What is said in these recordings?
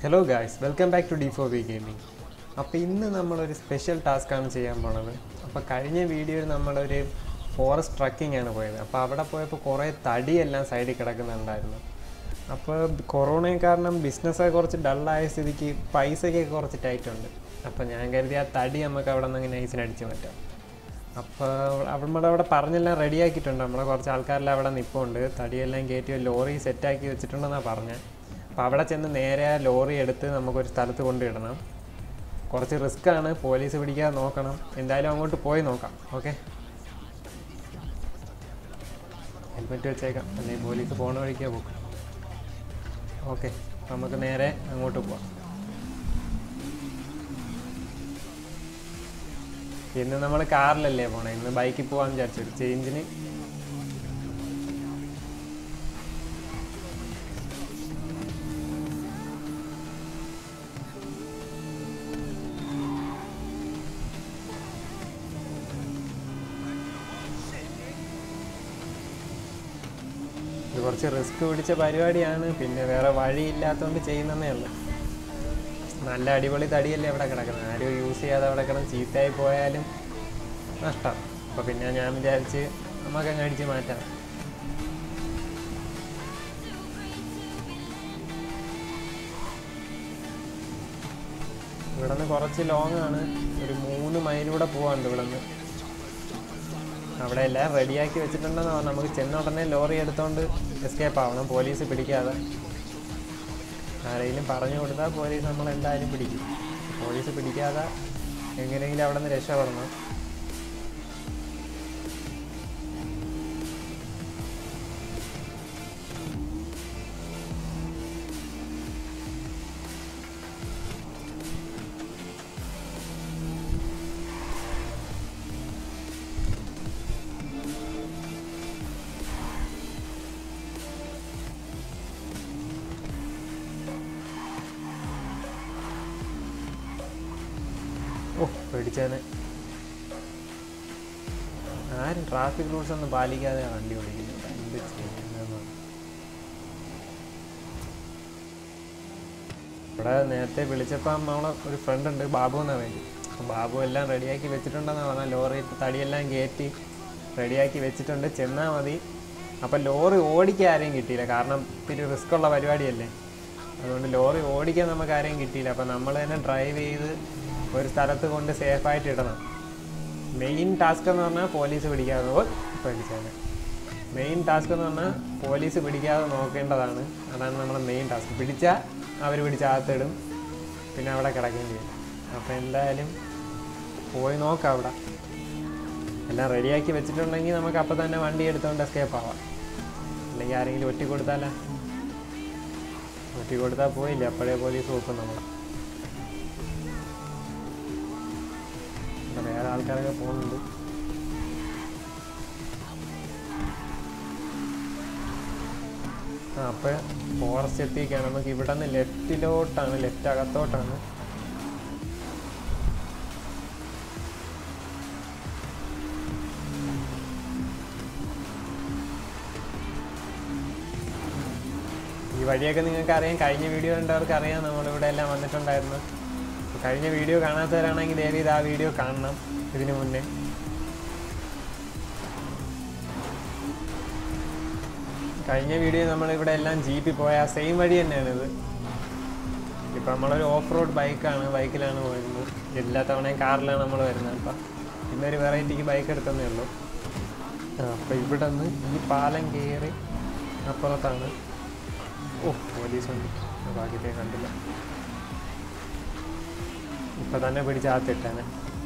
Hello guys welcome back to D four V gaming അപ്പോൾ ഇന്ന് നമ്മളൊരു സ്പെഷ്യൽ ടാസ്ക്കാണ് ചെയ്യാൻ പോണത് അപ്പോൾ കഴിഞ്ഞ വീഡിയോയിൽ നമ്മളൊരു ഫോറസ്റ്റ് ട്രക്കിംഗ് ആണ് പോയത് അപ്പോൾ അവിടെ പോയപ്പോൾ കുറേ തടിയെല്ലാം സൈഡിൽ കിടക്കുന്നുണ്ടായിരുന്നു അപ്പോൾ കൊറോണയും കാരണം ബിസിനസ്സൊക്കെ കുറച്ച് ഡള്ളായ സ്ഥിതിക്ക് പൈസയ്ക്കൊക്കെ കുറച്ച് ടൈറ്റ് ഉണ്ട് അപ്പോൾ ഞാൻ കരുതി ആ തടി നമുക്ക് അവിടെ നിന്ന് അങ്ങനെ ഐസിന് അടിച്ച് മാറ്റാം അപ്പോൾ നമ്മുടെ അവിടെ പറഞ്ഞെല്ലാം റെഡിയാക്കിയിട്ടുണ്ട് നമ്മളെ കുറച്ച് ആൾക്കാരെല്ലാം അവിടെ നിൽപ്പുണ്ട് തടിയെല്ലാം കയറ്റി ഒരു ലോറി സെറ്റാക്കി വെച്ചിട്ടുണ്ടെന്നാണ് പറഞ്ഞത് അപ്പോൾ അവിടെ ചെന്ന് നേരെ ആ ലോറി എടുത്ത് നമുക്കൊരു സ്ഥലത്ത് കൊണ്ടിടണം കുറച്ച് റിസ്ക് ആണ് പോലീസ് പിടിക്കാതെ നോക്കണം എന്തായാലും അങ്ങോട്ട് പോയി നോക്കാം ഓക്കെ ഹെൽമെറ്റ് വെച്ചേക്കാം അല്ലെങ്കിൽ പോലീസ് പോണ വഴിക്കേ പോകും ഓക്കെ നമുക്ക് നേരെ അങ്ങോട്ട് പോവാം ഇന്ന് നമ്മൾ കാറിലല്ലേ പോണേ ഇന്ന് ബൈക്കിൽ പോകാൻ വിചാരിച്ചു ഒരു ചേഞ്ചിന് ഇത് കുറച്ച് റിസ്ക് പിടിച്ച പരിപാടിയാണ് പിന്നെ വേറെ വഴിയില്ലാത്തതുകൊണ്ട് ചെയ്യുന്നതേ ഉള്ളൂ നല്ല അടിപൊളി തടിയല്ലേ അവിടെ കിടക്കുന്നത് ആരും യൂസ് ചെയ്യാതെ അവിടെ കിടന്ന് ചീത്തയായി പോയാലും നഷ്ടം അപ്പോൾ പിന്നെ ഞാൻ വിചാരിച്ച് നമുക്കങ്ങ് അടിച്ച് മാറ്റാം ഇവിടെ നിന്ന് കുറച്ച് ലോങ് ആണ് ഒരു മൂന്ന് മൈലൂടെ പോവാണ്ട് ഇവിടെ നിന്ന് അവിടെ എല്ലാം റെഡിയാക്കി വെച്ചിട്ടുണ്ടെന്ന് പറഞ്ഞാൽ നമുക്ക് ചെന്ന ഉടനെ ലോറി എടുത്തോണ്ട് എസ്കേപ്പ് ആവണം പോലീസ് പിടിക്കാതെ ആരെങ്കിലും പറഞ്ഞു കൊടുത്താൽ പോലീസ് നമ്മൾ എന്തായാലും പിടിക്കും പോലീസ് പിടിക്കാതെ എങ്ങനെയെങ്കിലും അവിടെ നിന്ന് രക്ഷപ്പെടണം ഓ പേടിച്ചാനെ ആരും ട്രാഫിക് റൂൾസ് ഒന്നും പാലിക്കാതെ വണ്ടി ഓടിക്കുന്നത് എന്ത് ചെയ്യുന്നതെന്ന് ഇവിടെ നേരത്തെ വിളിച്ചപ്പോൾ നമ്മളെ ഒരു ഫ്രണ്ട് ഉണ്ട് ബാബു എന്നാ വേണ്ടി അപ്പം ബാബു എല്ലാം റെഡിയാക്കി വെച്ചിട്ടുണ്ടെന്ന് പറഞ്ഞാൽ ലോറി തടിയെല്ലാം കയറ്റി റെഡിയാക്കി വെച്ചിട്ടുണ്ട് ചെന്നാൽ മതി അപ്പം ലോറി ഓടിക്കാൻ ആരെയും കിട്ടിയില്ല കാരണം ഇത്തിരി റിസ്ക് ഉള്ള പരിപാടിയല്ലേ അതുകൊണ്ട് ലോറി ഓടിക്കാൻ നമുക്ക് ആരെയും കിട്ടിയില്ല അപ്പം നമ്മൾ തന്നെ ഡ്രൈവ് ചെയ്ത് ഒരു സ്ഥലത്ത് കൊണ്ട് സേഫായിട്ട് ഇടണം മെയിൻ ടാസ്ക് എന്ന് പറഞ്ഞാൽ പോലീസ് പിടിക്കാതെ ഓ പഠിച്ചാണ് മെയിൻ ടാസ്ക് എന്ന് പറഞ്ഞാൽ പോലീസ് പിടിക്കാതെ നോക്കേണ്ടതാണ് അതാണ് നമ്മുടെ മെയിൻ ടാസ്ക് പിടിച്ചാൽ അവർ പിടിച്ച് അകത്തിടും പിന്നെ അവിടെ കിടക്കുകയും ചെയ്യും അപ്പോൾ എന്തായാലും പോയി നോക്കാം അവിടെ എല്ലാം റെഡിയാക്കി വെച്ചിട്ടുണ്ടെങ്കിൽ നമുക്ക് അപ്പം തന്നെ വണ്ടി എടുത്തുകൊണ്ട് എസ്കേപ്പ് ആവാം അല്ലെങ്കിൽ ആരെങ്കിലും ഒറ്റി കൊടുത്താലേ ഒറ്റി കൊടുത്താൽ പോയില്ല അപ്പോഴേ പോലീസ് നോക്കും നമ്മളെ ഇവിടെ വേറെ ആൾക്കാരൊക്കെ പോകുന്നുണ്ട് ആ അപ്പോൾ ഫോറസ്റ്റ് എത്തിക്കാണ് നമുക്ക് ഇവിടെ നിന്ന് ലെഫ്റ്റിലോട്ടാണ് ലെഫ്റ്റ് അകത്തോട്ടാണ് ഈ വഴിയൊക്കെ നിങ്ങൾക്ക് അറിയാം കഴിഞ്ഞ വീഡിയോ കണ്ടവർക്ക് അറിയാം നമ്മളിവിടെ എല്ലാം വന്നിട്ടുണ്ടായിരുന്നു കഴിഞ്ഞ വീഡിയോ കാണാത്തവരാണെങ്കിൽ ദയവ് ഇത് ആ വീഡിയോ കാണണം ഇതിനു മുന്നേ കഴിഞ്ഞ വീഡിയോ നമ്മളിവിടെ എല്ലാം ജീപ്പിൽ പോയ ആ സെയിം വഴി തന്നെയാണിത് ഇപ്പം നമ്മളൊരു ഓഫ് റോഡ് ബൈക്കാണ് ബൈക്കിലാണ് പോയിരുന്നത് എല്ലാ തവണയും കാറിലാണ് നമ്മൾ വരുന്നത് അപ്പം ഇന്നൊരു വെറൈറ്റിക്ക് ബൈക്ക് എടുത്തതേ ഉള്ളൂ ആ അപ്പം ഇവിടെ നിന്ന് ഈ പാലം കയറി അപ്പുറത്താണ് ഓ പോലീസുണ്ട് ഭാഗ്യത്തെ കണ്ടില്ല ഇപ്പൊ തന്നെ പിടിച്ചാത്തിട്ടാണ്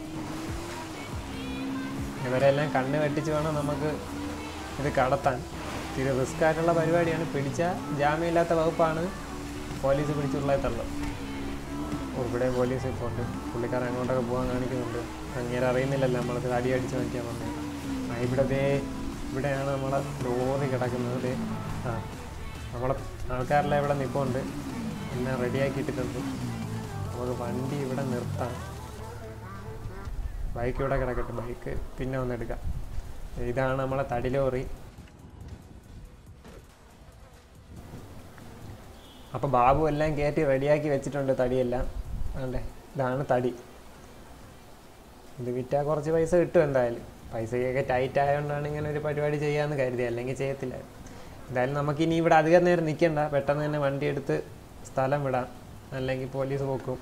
ഇവരെല്ലാം കണ്ണ് വെട്ടിച്ച് വേണം നമുക്ക് ഇത് കടത്താൻ ഇത് റിസ്ക് ആയിട്ടുള്ള പരിപാടിയാണ് പിടിച്ച ജാമ്യമില്ലാത്ത വകുപ്പാണ് പോലീസ് പിടിച്ചുള്ള തള്ളും ഓ ഇവിടെയും പോലീസ് ഇപ്പോൾ ഉണ്ട് പുള്ളിക്കാരൻ അങ്ങോട്ടൊക്കെ പോകാൻ കാണിക്കുന്നുണ്ട് അങ്ങേരെ അറിയുന്നില്ലല്ലോ നമ്മളത് അടി അടിച്ച് മാറ്റിയാൽ വന്നത് ആ ഇവിടെ ദേ ഇവിടെയാണ് നമ്മളെ ലോറി കിടക്കുന്നത് ദേ ആ നമ്മളെ ആൾക്കാരെല്ലാം ഇവിടെ നിൽപ്പുണ്ട് എല്ലാം റെഡിയാക്കിയിട്ടിട്ടുണ്ട് നമുക്ക് വണ്ടി ഇവിടെ നിർത്താം ബൈക്ക് ഇവിടെ കിടക്കട്ടെ ബൈക്ക് പിന്നെ ഒന്ന് എടുക്കാം ഇതാണ് നമ്മളെ തടി ലോറി അപ്പോൾ ബാബു എല്ലാം കയറ്റി റെഡിയാക്കി വെച്ചിട്ടുണ്ട് തടിയെല്ലാം അതെ ഇതാണ് തടി ഇത് വിറ്റാൽ കുറച്ച് പൈസ കിട്ടും എന്തായാലും പൈസയൊക്കെ ടൈറ്റ് ആയതുകൊണ്ടാണ് ഇങ്ങനെ ഒരു പരിപാടി ചെയ്യാമെന്ന് കരുതി അല്ലെങ്കിൽ ചെയ്യത്തില്ല എന്തായാലും നമുക്ക് ഇനി ഇവിടെ അധികം നേരം നിൽക്കണ്ട പെട്ടെന്ന് തന്നെ വണ്ടി എടുത്ത് സ്ഥലം വിടാം അല്ലെങ്കിൽ പോലീസ് പോക്കും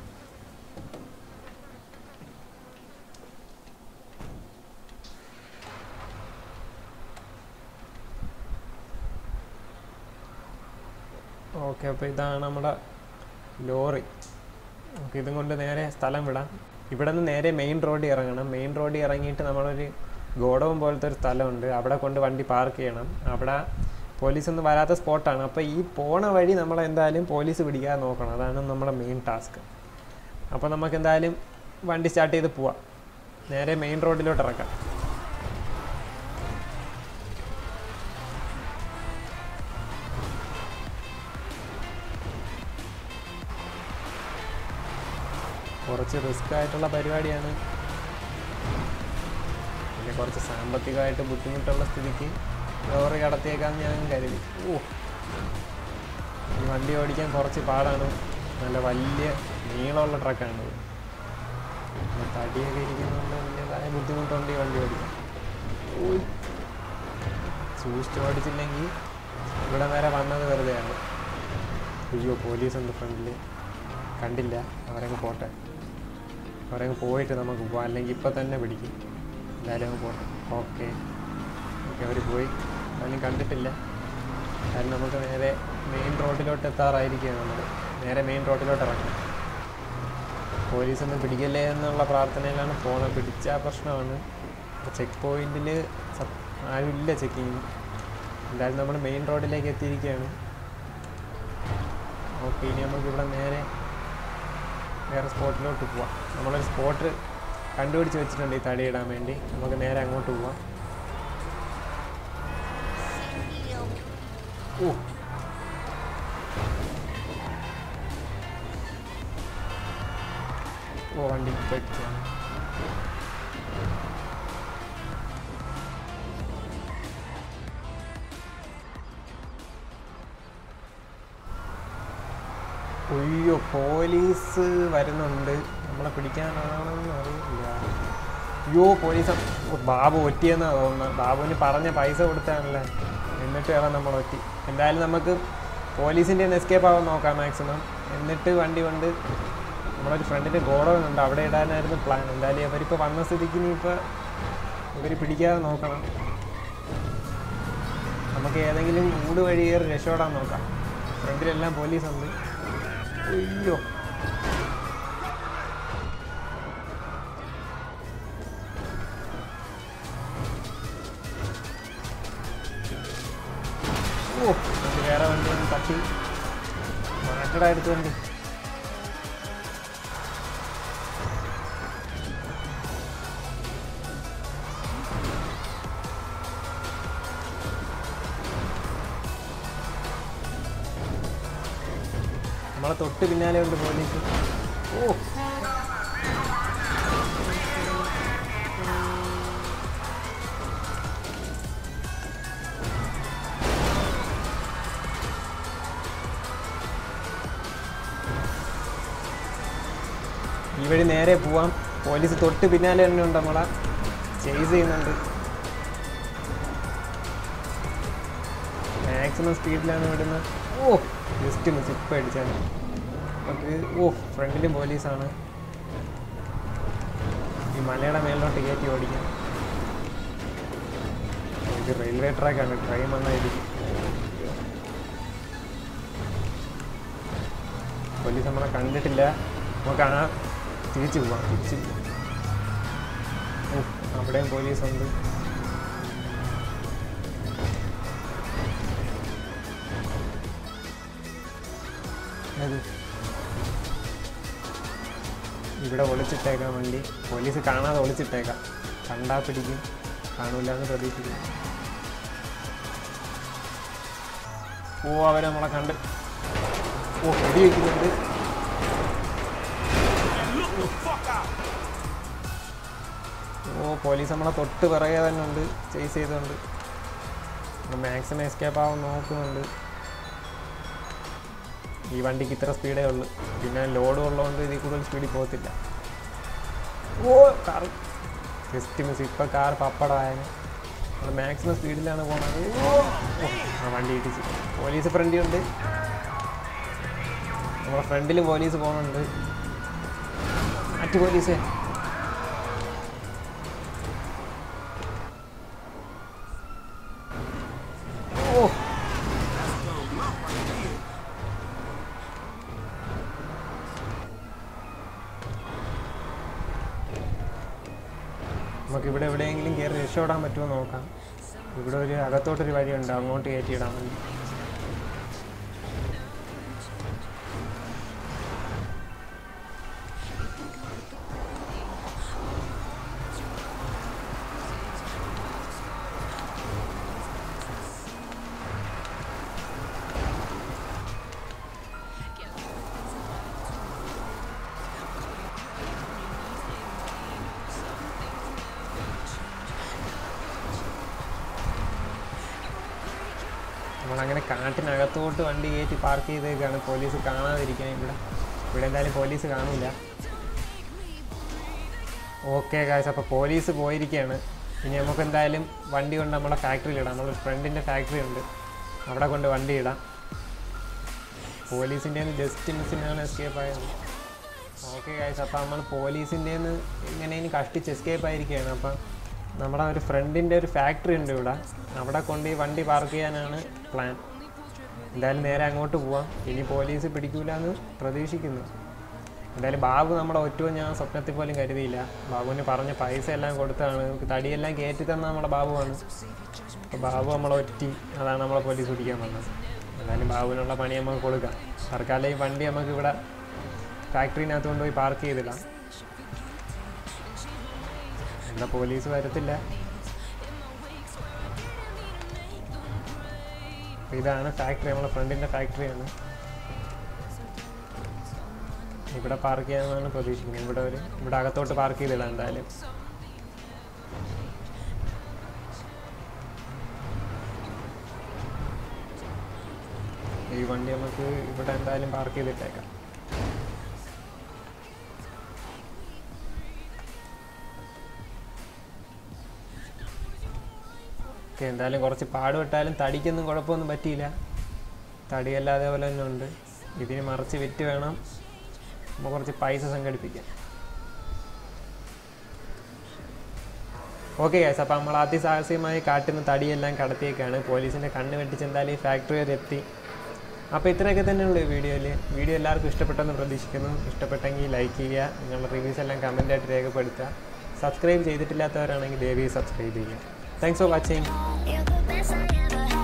ഓക്കെ അപ്പോൾ ഇതാണ് നമ്മുടെ ലോറി നമുക്ക് ഇതും കൊണ്ട് നേരെ സ്ഥലം വിടാം ഇവിടെ നിന്ന് നേരെ മെയിൻ റോഡിൽ ഇറങ്ങണം മെയിൻ റോഡിൽ ഇറങ്ങിയിട്ട് നമ്മളൊരു ഗോഡൗൺ പോലത്തെ ഒരു സ്ഥലമുണ്ട് അവിടെ കൊണ്ട് വണ്ടി പാർക്ക് ചെയ്യണം അവിടെ പോലീസ് ഒന്നും വരാത്ത സ്പോട്ടാണ് അപ്പോൾ ഈ പോണ വഴി നമ്മൾ എന്തായാലും പോലീസ് പിടിക്കാതെ നോക്കണം അതാണ് നമ്മുടെ മെയിൻ ടാസ്ക് അപ്പോൾ നമുക്ക് എന്തായാലും വണ്ടി സ്റ്റാർട്ട് ചെയ്ത് പോവാം നേരെ മെയിൻ റോഡിലോട്ട് ഇറക്കാം കുറച്ച് റിസ്ക് ആയിട്ടുള്ള പരിപാടിയാണ് പിന്നെ കുറച്ച് സാമ്പത്തികമായിട്ട് ബുദ്ധിമുട്ടുള്ള സ്ഥിതിക്ക് ലോറി കടത്തിയേക്കാന്ന് ഞാൻ കരുതി ഓ ഈ വണ്ടി ഓടിക്കാൻ കുറച്ച് പാടാണ് നല്ല വലിയ നീളമുള്ള ട്രക്കാണ് ഇത് പിന്നെ തടിയൊക്കെ ഇരിക്കുന്നതുകൊണ്ട് വലിയതായ ബുദ്ധിമുട്ടുണ്ട് ഈ വണ്ടി ഓടിക്കാൻ ഓയ്. സൂക്ഷിച്ച് ഓടിച്ചില്ലെങ്കിൽ ഇവിടെ വരെ വന്നത് വെറുതെയാണ് അയ്യോ പോലീസ് ഉണ്ട് ഫ്രണ്ടിൽ കണ്ടില്ല അവരങ്ങ് പോട്ടെ അവരങ്ങ് പോയിട്ട് നമുക്ക് പോവാം അല്ലെങ്കിൽ ഇപ്പം തന്നെ പിടിക്കും എന്തായാലും അങ്ങ് പോട്ടെ ഓക്കെ ഓക്കെ അവർ പോയി എന്തായാലും കണ്ടിട്ടില്ല കാരണം നമുക്ക് നേരെ മെയിൻ റോഡിലോട്ട് എത്താറായിരിക്കുക നമ്മൾ നേരെ മെയിൻ റോഡിലോട്ട് ഇറങ്ങണം പോലീസൊന്നും പിടിക്കല്ലേ എന്നുള്ള പ്രാർത്ഥനയിലാണ് പോകുന്നത് പിടിച്ച പ്രശ്നമാണ് ചെക്ക് പോയിന്റിൽ ആരുമില്ല ചെക്കിങ് എന്തായാലും നമ്മൾ മെയിൻ റോഡിലേക്ക് എത്തിയിരിക്കുകയാണ് ഓക്കെ ഇനി നമുക്ക് ഇവിടെ നേരെ വേറെ സ്പോട്ടിലോട്ട് പോവാം നമ്മളൊരു സ്പോട്ട് കണ്ടുപിടിച്ച് വെച്ചിട്ടുണ്ട് ഈ തടിയിടാൻ വേണ്ടി നമുക്ക് നേരെ അങ്ങോട്ട് പോവാം ഓ ഓ വണ്ടി പറ്റിയാണ് അയ്യോ പോലീസ് വരുന്നുണ്ട് നമ്മളെ പിടിക്കാനാണെന്ന് അറിയില്ല അയ്യോ പോലീസ് ഓ, ബാബു ഒറ്റിയെന്നാ തോന്നുന്നത് ബാബുവിന് പറഞ്ഞ പൈസ കൊടുത്താണല്ലേ എന്നിട്ട് വേണം നമ്മൾ ഒറ്റി എന്തായാലും നമുക്ക് പോലീസിൻ്റെ എസ്കേപ്പ് ആവാൻ നോക്കാം മാക്സിമം എന്നിട്ട് വണ്ടി കൊണ്ട് നമ്മളൊരു ഫ്രണ്ടിൻ്റെ ഗോഡൗൺ ഉണ്ട് അവിടെ ഇടാനായിരുന്നു പ്ലാൻ എന്തായാലും അവരിപ്പോൾ വന്ന സ്ഥിതിക്ക് ഇനിയിപ്പോൾ ഇവർ പിടിക്കാതെ നോക്കണം നമുക്ക് ഏതെങ്കിലും മൂട് വഴി കയറി രക്ഷപ്പെടാൻ നോക്കാം ഫ്രണ്ടിലെല്ലാം പോലീസുണ്ട് അയ്യോ ഓ ഇത് വേറെ വണ്ടി ഒന്ന് തട്ടി മാറ്റട എടുത്ത് വണ്ടി നമ്മളെ തൊട്ട് പിന്നാലെ ഉണ്ട് പോലീസ് ഓ ഈ വഴി നേരെ പോവാം പോലീസ് തൊട്ട് പിന്നാലെ തന്നെ ഉണ്ട് നമ്മളെ ചേസ് ചെയ്യുന്നുണ്ട് മാക്സിമം സ്പീഡിലാണ് വിടുന്നത് ഓ ജസ്റ്റ് മിസ് ഇപ്പം അടിച്ചാണ് നമുക്ക് ഓ ഫ്രണ്ടിലും പോലീസാണ് ഈ മലയുടെ മേളിലോട്ട് കയറ്റി ഓടിക്കാം ഇത് റെയിൽവേ ട്രാക്കാണ് ട്രെയിൻ വന്നായിരിക്കും പോലീസ് നമ്മളെ കണ്ടിട്ടില്ല നമുക്ക് ആ തിരിച്ചു പോവാം തിരിച്ചു ഓ അവിടെയും പോലീസുണ്ട് ഏത് ഇവിടെ ഒളിച്ചിട്ടേക്കാം വണ്ടി പോലീസ് കാണാതെ ഒളിച്ചിട്ടേക്കാം കണ്ടാ പിടിക്കും കാണൂല എന്ന് പ്രതീക്ഷിക്കും ഓ അവരെ നമ്മളെ കണ്ട് ഓ വെടി വയ്ക്കുന്നുണ്ട് ഓ പോലീസ് നമ്മളെ തൊട്ട് പിറകെ തന്നെ ഉണ്ട് ചേസ് ചെയ്തുകൊണ്ട് മാക്സിമം എസ്കേപ്പ് ആവാൻ നോക്കുന്നുണ്ട് ഈ വണ്ടിക്ക് ഇത്ര സ്പീഡേ ഉള്ളൂ പിന്നെ ലോഡ് ഉള്ളതുകൊണ്ട് ഇതിൽ കൂടുതൽ സ്പീഡിൽ പോകത്തില്ല ഓ കാർ ജസ്റ്റ് മിസ് ഇപ്പം കാർ പപ്പടമായാലും നമ്മൾ മാക്സിമം സ്പീഡിലാണ് പോകുന്നത് ഓ ഓ, ആ വണ്ടി ഇടിച്ച് പോലീസ് ഫ്രണ്ടിലുണ്ട് നമ്മുടെ ഫ്രണ്ടിൽ പോലീസ് പോകുന്നുണ്ട് മറ്റു പോലീസ് ഓ നമുക്ക് ഇവിടെ എവിടെയെങ്കിലും കയറി രക്ഷപ്പെടാൻ പറ്റുമോ നോക്കാം ഇവിടെ ഒരു അകത്തോട്ടൊരു വഴിയുണ്ട് അങ്ങോട്ട് കയറ്റിയിടാൻ വേണ്ടി നമ്മളങ്ങനെ കാട്ടിനകത്തോട്ട് വണ്ടി കയറ്റി പാർക്ക് ചെയ്തേക്കാണ് പോലീസ് കാണാതിരിക്കാൻ ഇവിടെ ഇവിടെ എന്തായാലും പോലീസ് കാണില്ല ഓക്കെ കാശ് അപ്പോൾ പോലീസ് പോയിരിക്കുകയാണ് ഇനി നമുക്ക് എന്തായാലും വണ്ടി കൊണ്ട് നമ്മളെ ഫാക്ടറിയിലിടാം നമ്മുടെ ഫ്രണ്ടിൻ്റെ ഫാക്ടറി ഉണ്ട് അവിടെ കൊണ്ട് വണ്ടി ഇടാം പോലീസിൻ്റെ ജസ്റ്റ് മിസ്സിനാണ് എസ്കേപ്പ് ആയത് ഓക്കെ കാശ് അപ്പോൾ നമ്മൾ പോലീസിൻ്റെ എങ്ങനെയും കഷ്ടിച്ച് എസ്കേപ്പ് ആയിരിക്കുകയാണ് അപ്പം നമ്മുടെ ഒരു ഫ്രണ്ടിൻ്റെ ഒരു ഫാക്ടറി ഉണ്ട് ഇവിടെ അവിടെ കൊണ്ട് ഈ വണ്ടി പാർക്ക് ചെയ്യാനാണ് പ്ലാൻ എന്തായാലും നേരെ അങ്ങോട്ട് പോവാം ഇനി പോലീസ് പിടിക്കൂല എന്ന് പ്രതീക്ഷിക്കുന്നു എന്തായാലും ബാബു നമ്മുടെ ഒറ്റവും ഞാൻ സ്വപ്നത്തിൽ പോലും കരുതിയില്ല ബാബുവിന് പറഞ്ഞ പൈസ എല്ലാം കൊടുത്താണ് നമുക്ക് തടിയെല്ലാം കയറ്റി തന്ന നമ്മുടെ ബാബുവാണ് അപ്പോൾ ബാബു നമ്മളെ ഒറ്റി അതാണ് നമ്മളെ പോലീസ് പിടിക്കാൻ വന്നത് എന്തായാലും ബാബുവിനുള്ള പണി നമുക്ക് കൊടുക്കാം തൽക്കാലം ഈ വണ്ടി നമുക്ക് ഇവിടെ ഫാക്ടറിനകത്ത് കൊണ്ടുപോയി പാർക്ക് ചെയ്തിടാം എന്നാ പോലീസ് വരത്തില്ല അപ്പൊ ഇതാണ് ഫാക്ടറി നമ്മളെ ഫ്രണ്ടിന്റെ ഫാക്ടറിയാണ് ഇവിടെ പാർക്ക് ചെയ്യാമെന്നാണ് പ്രതീക്ഷിക്കുന്നത് ഇവിടെ ഒരു ഇവിടെ അകത്തോട്ട് പാർക്ക് ചെയ്തിടാം എന്തായാലും ഈ വണ്ടി നമുക്ക് ഇവിടെ എന്തായാലും പാർക്ക് ചെയ്തിട്ടേക്കാം ഓക്കെ എന്തായാലും കുറച്ച് പാടുപെട്ടാലും തടിക്കൊന്നും കുഴപ്പമൊന്നും പറ്റിയില്ല തടിയെല്ലാം അതേപോലെ തന്നെ ഉണ്ട് ഇതിന് മറിച്ച് വിറ്റ് വേണം നമ്മൾ കുറച്ച് പൈസ സംഘടിപ്പിക്കാൻ ഓക്കെ ഗൈസ് അപ്പോൾ നമ്മൾ അതിസാഹസികമായി കാട്ടുന്ന തടിയെല്ലാം കടത്തിയേക്കാണ് പോലീസിൻ്റെ കണ്ണ് വെട്ടിച്ച് എന്തായാലും ഈ ഫാക്ടറി വരെ എത്തി അപ്പോൾ ഇത്രയൊക്കെ തന്നെയുള്ളൂ ഈ വീഡിയോയിൽ വീഡിയോ എല്ലാവർക്കും ഇഷ്ടപ്പെട്ടെന്ന് പ്രതീക്ഷിക്കുന്നു ഇഷ്ടപ്പെട്ടെങ്കിൽ ലൈക്ക് ചെയ്യുക നിങ്ങളുടെ റിവ്യൂസ് എല്ലാം കമൻറ്റായിട്ട് രേഖപ്പെടുത്തുക സബ്സ്ക്രൈബ് ചെയ്തിട്ടില്ലാത്തവരാണെങ്കിൽ ദയവായി സബ്സ്ക്രൈബ് ചെയ്യുക thanks for watching You're the best I ever had.